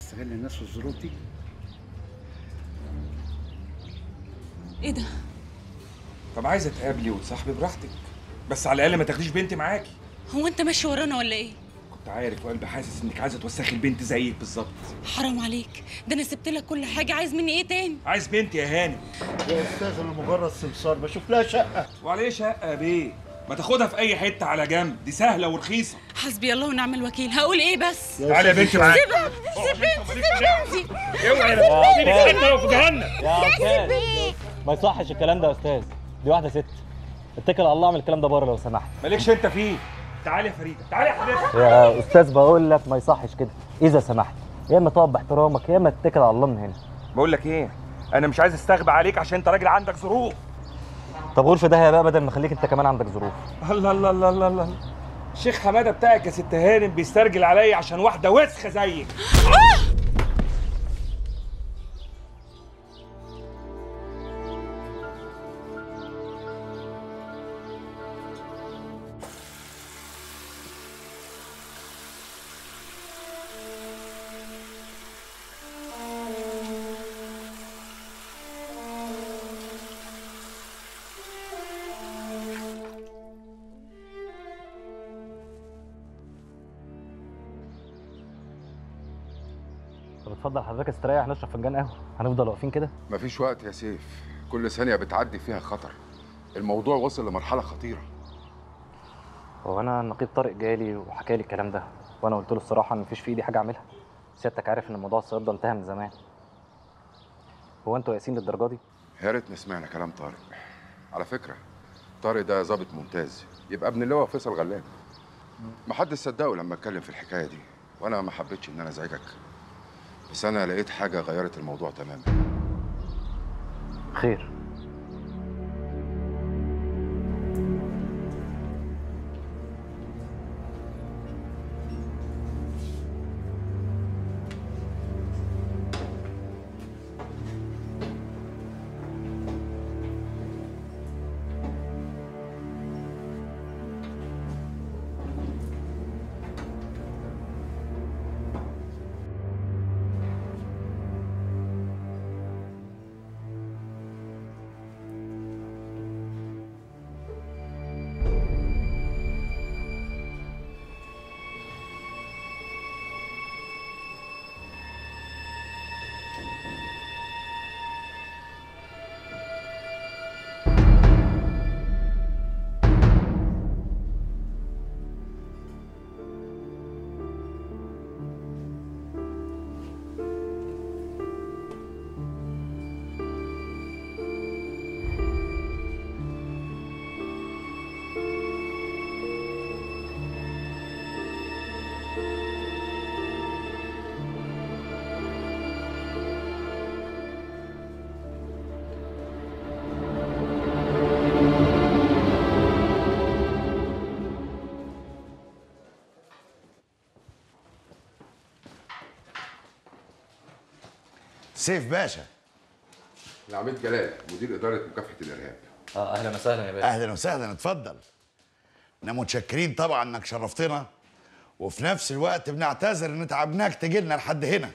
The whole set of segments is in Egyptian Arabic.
استغل الناس في الظروف دي ايه ده طب عايزه تقابلي وتصاحبي براحتك بس على الاقل ما تاخديش بنتي معاكي هو انت ماشي ورانا ولا ايه كنت عارف وقلبي حاسس انك عايزه توسخي البنت زيك بالظبط حرام عليك ده انا سبت لك كل حاجه عايز مني ايه تاني عايز بنتي يا هاني يا استاذ انا مجرد سمسار بشوف لها شقه وعليه شقه يا بيه ما تاخدها في اي حته على جنب دي سهله ورخيصه حسبي الله ونعم الوكيل هقول ايه بس تعالي يا بنتي معايا سيبها سيب بنتي سيب بنتي اوعي يا بنتي لو في جهنم يا استاذ ما يصحش الكلام ده يا استاذ دي واحده ست اتكل على الله اعمل الكلام ده بره لو سمحت مالكش انت فيه تعالي يا فريده تعالي يا حبيبتي يا استاذ بقول لك ما يصحش كده اذا سمحت يا اما تقف باحترامك يا اما تتكل على الله من هنا بقول لك ايه انا مش عايز استغبى عليك عشان انت راجل عندك ظروف طب غرفه ده بقى بدل ما اخليك انت كمان عندك ظروف الله الله الله الله الله الشيخ حماده بتاعك يا ست هانم بيسترجل عليا عشان واحده وسخه زيك طب اتفضل حضرتك استريح نشرب فنجان قهوه هنفضل واقفين كده مفيش وقت يا سيف كل ثانية بتعدي فيها خطر الموضوع وصل لمرحلة خطيرة هو انا النقيب طارق جالي وحكى لي الكلام ده وانا قلت له الصراحه ان مفيش في ايدي حاجه اعملها سيادتك عارف ان موضوع الصياد ده انتهى من زمان هو انتوا ياسين للدرجه دي يا ريتنا سمعنا كلام طارق على فكرة طارق ده ظابط ممتاز يبقى ابن اللواء فيصل غلاب محدش صدقه لما اتكلم في الحكاية دي وانا ما حبيتش ان انا ازعجك بس انا لقيت حاجة غيرت الموضوع تماما خير سيف باشا العميد جلال مدير إدارة مكافحة الإرهاب اه اهلا وسهلا يا باشا اهلا وسهلا اتفضل احنا متشكرين طبعا انك شرفتنا وفي نفس الوقت بنعتذر ان تعبناك تجي لنا لحد هنا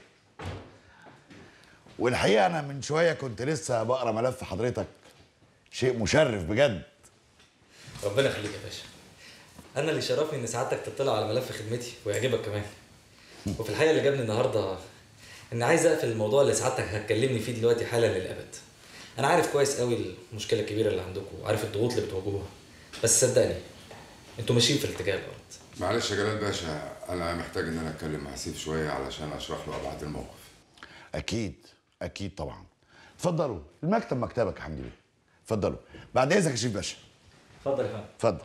والحقيقه انا من شويه كنت لسه بقرا ملف حضرتك شيء مشرف بجد ربنا يخليك يا باشا انا اللي شرفني ان سعادتك تطلع على ملف خدمتي ويعجبك كمان وفي الحقيقه اللي جابني النهارده ان عايز اقفل الموضوع اللي سعادتك هتكلمني فيه دلوقتي حالا للابد انا عارف كويس قوي المشكله الكبيره اللي عندكم وعارف الضغوط اللي بتواجهوها بس صدقني انتوا ماشيين في الاتجاه الغلط معلش يا جلال باشا أنا محتاج إن أنا أتكلم مع سيف شوية علشان أشرح له أبعاد الموقف اكيد اكيد طبعا اتفضلوا المكتب مكتبك يا حمدي بيه اتفضلوا بعد اذنك يا شيف باشا اتفضل يا فندم اتفضل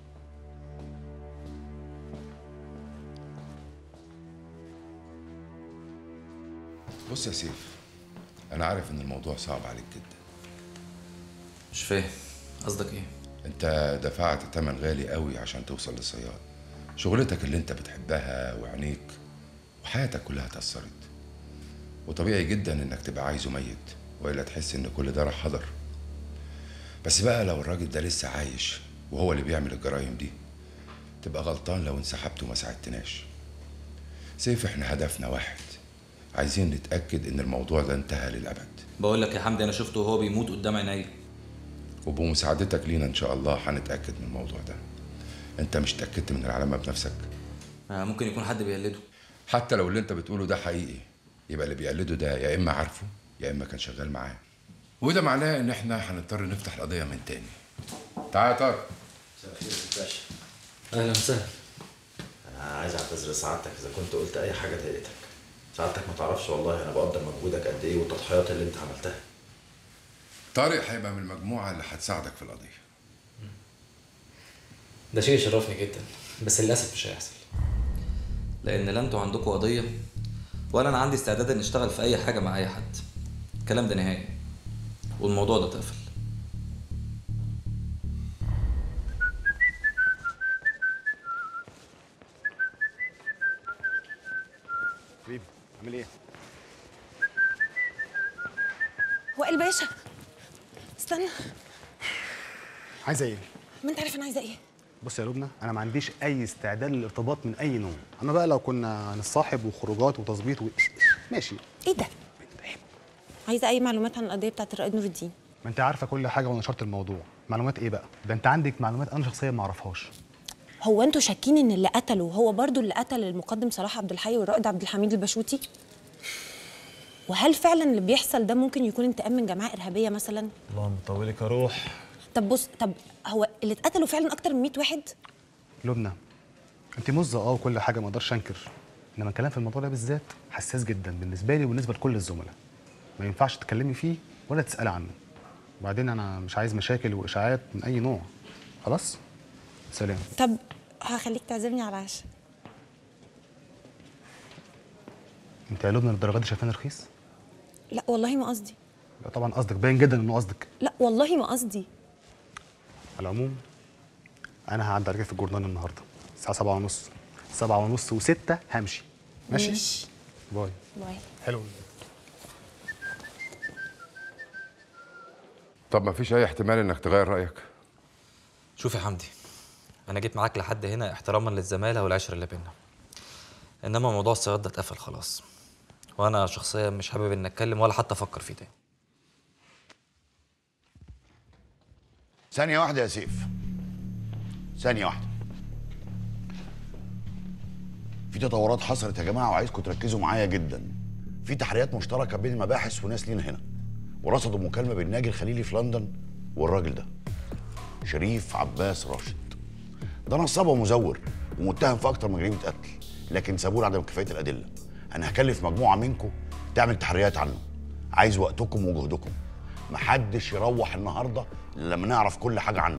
بص يا سيف أنا عارف إن الموضوع صعب عليك جدا مش فاهم قصدك ايه أنت دفعت تمن غالي قوي عشان توصل للصياد شغلتك اللي أنت بتحبها وعينيك وحياتك كلها اتأثرت وطبيعي جدا إنك تبقى عايزه ميت وإلا تحس إن كل ده راح هدر بس بقى لو الراجل ده لسه عايش وهو اللي بيعمل الجرايم دي تبقى غلطان لو انسحبت وما ساعدتناش سيف احنا هدفنا واحد عايزين نتاكد ان الموضوع ده انتهى للابد بقول لك يا حمدي انا شفته وهو بيموت قدام عينيا وبمساعدتك لينا ان شاء الله هنتاكد من الموضوع ده انت مش اتاكدت من العلامه بنفسك آه، ممكن يكون حد بيقلده حتى لو اللي انت بتقوله ده حقيقي يبقى اللي بيقلده ده يا اما عارفه يا اما كان شغال معاه وده معناه ان احنا هنضطر نفتح القضيه من تاني تعال يا طارق مساء الخير يا باشا اهلا وسهلا انا عايز اعتذر لسعادتك اذا كنت قلت اي حاجه ضايقتك سعادتك ما تعرفش والله انا بقدر مجهودك قد ايه والتضحيات اللي انت عملتها طارق هيبقى من المجموعه اللي هتساعدك في القضيه ده شيء يشرفني جدا بس للاسف مش هيحصل لان لا انتوا عندكم قضيه ولا انا عندي استعداد ان اشتغل في اي حاجه مع اي حد الكلام ده نهائي والموضوع ده اتقفل حبيبي عامل ايه؟ وائل باشا استنى عايزه ايه؟ ما انت عارف انا عايزه ايه بص يا لبنى انا ما عنديش اي استعداد للارتباط من اي نوع اما بقى لو كنا هنصاحب وخروجات وتظبيط و... ماشي ايه ده عايزه اي معلومات عن القضيه بتاعت الرائد نور الدين ما انت عارفه كل حاجه ونشرت الموضوع معلومات ايه بقى ده انت عندك معلومات انا شخصيا ما اعرفهاش هو انتوا شاكين ان اللي قتله هو برضو اللي قتل المقدم صلاح عبد الحي والرائد عبد الحميد البشوتي وهل فعلا اللي بيحصل ده ممكن يكون انتقام من جماعه ارهابيه مثلا اللهم طولك يا روح طب بص طب هو اللي اتقتلوا فعلا اكتر من 100 واحد لبنى انت مزه اه وكل حاجه ما اقدرش انكر انما الكلام في الموضوع ده بالذات حساس جدا بالنسبه لي وبالنسبه لكل الزملاء ما ينفعش تتكلمي فيه ولا تسالي عنه وبعدين انا مش عايز مشاكل واشاعات من اي نوع خلاص سلام طب هخليك تعزمني على العشاء انت يا لبنى للدرجه دي شايفاني رخيص لا والله ما قصدي لا طبعا قصدك باين جدا انه قصدك لا والله ما قصدي على العموم انا هعدي عليك في الجورنال النهارده الساعه 7 ونص 7 ونص و6 همشي ماشي ماشي. باي باي حلو طب ما فيش اي احتمال انك تغير رايك شوف يا حمدي انا جيت معاك لحد هنا احتراما للزماله والعشره اللي بينا انما موضوع الصياد ده اتقفل خلاص وانا شخصيا مش حابب ان اتكلم ولا حتى افكر فيه تاني ثانية واحدة يا سيف ثانية واحدة في تطورات حصلت يا جماعة وعايزكم تركزوا معايا جدا في تحريات مشتركة بين المباحث وناس لينا هنا ورصدوا مكالمة بين ناجي الخليلي في لندن والراجل ده شريف عباس راشد ده نصاب ومزور ومتهم في أكتر من جريمة قتل لكن سابوه لعدم كفاية الأدلة أنا هكلف مجموعة منكم تعمل تحريات عنه عايز وقتكم وجهدكم محدش يروح النهارده إلا لما نعرف كل حاجة عنه